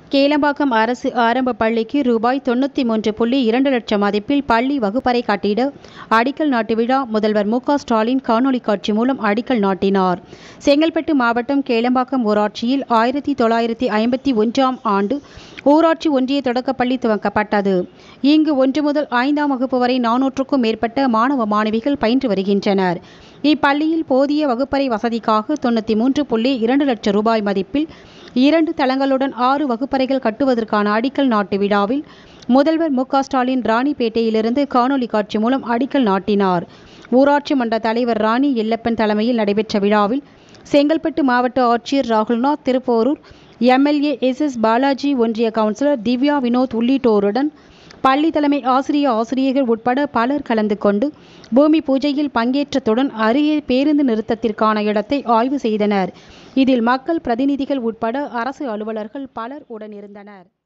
கேளம்பாக்கம் அரசு ஆரம்ப பள்ளிக்கு ரூபாய் தொண்ணூற்றி மூன்று புள்ளி இரண்டு லட்சம் மதிப்பில் பள்ளி வகுப்பறை கட்டிட அடிக்கல் நாட்டு விழா முதல்வர் மு க ஸ்டாலின் காணொலி காட்சி மூலம் அடிக்கல் நாட்டினார் செங்கல்பட்டு மாவட்டம் கேளம்பாக்கம் ஊராட்சியில் ஆயிரத்தி தொள்ளாயிரத்தி ஐம்பத்தி ஒன்றாம் ஆண்டு ஊராட்சி ஒன்றிய தொடக்கப்பள்ளி துவக்கப்பட்டது இங்கு ஒன்று முதல் ஐந்தாம் வகுப்பு வரை நானூற்றுக்கும் மேற்பட்ட மாணவ மாணவிகள் பயின்று வருகின்றனர் இப்பள்ளியில் போதிய வகுப்பறை வசதிக்காக தொண்ணூற்றி மூன்று புள்ளி இரண்டு லட்சம் ரூபாய் மதிப்பில் இரண்டு தளங்களுடன் ஆறு வகுப்பறைகள் கட்டுவதற்கான அடிக்கல் நாட்டு விழாவில் முதல்வர் மு க ஸ்டாலின் ராணிப்பேட்டையிலிருந்து காணொலி காட்சி மூலம் அடிக்கல் நாட்டினார் ஊராட்சி மன்ற தலைவர் ராணி எல்லப்பன் தலைமையில் நடைபெற்ற விழாவில் செங்கல்பட்டு மாவட்ட ஆட்சியர் Rahulnath Thiruporur MLA S S Balaji ஒன்றிய கவுன்சிலர் திவ்யா வினோத் உள்ளிட்டோருடன் பள்ளி தலைமை ஆசிரிய ஆசிரியர்கள் உட்பட பலர் கலந்து கொண்டு பூமி பூஜையில் பங்கேற்றதுடன் அருகே பேருந்து நிறுத்தத்திற்கான இடத்தை ஆய்வு செய்தனர் இதில் மக்கள் பிரதிநிதிகள் உட்பட அரசு அலுவலர்கள் பலர் உடனிருந்தனர்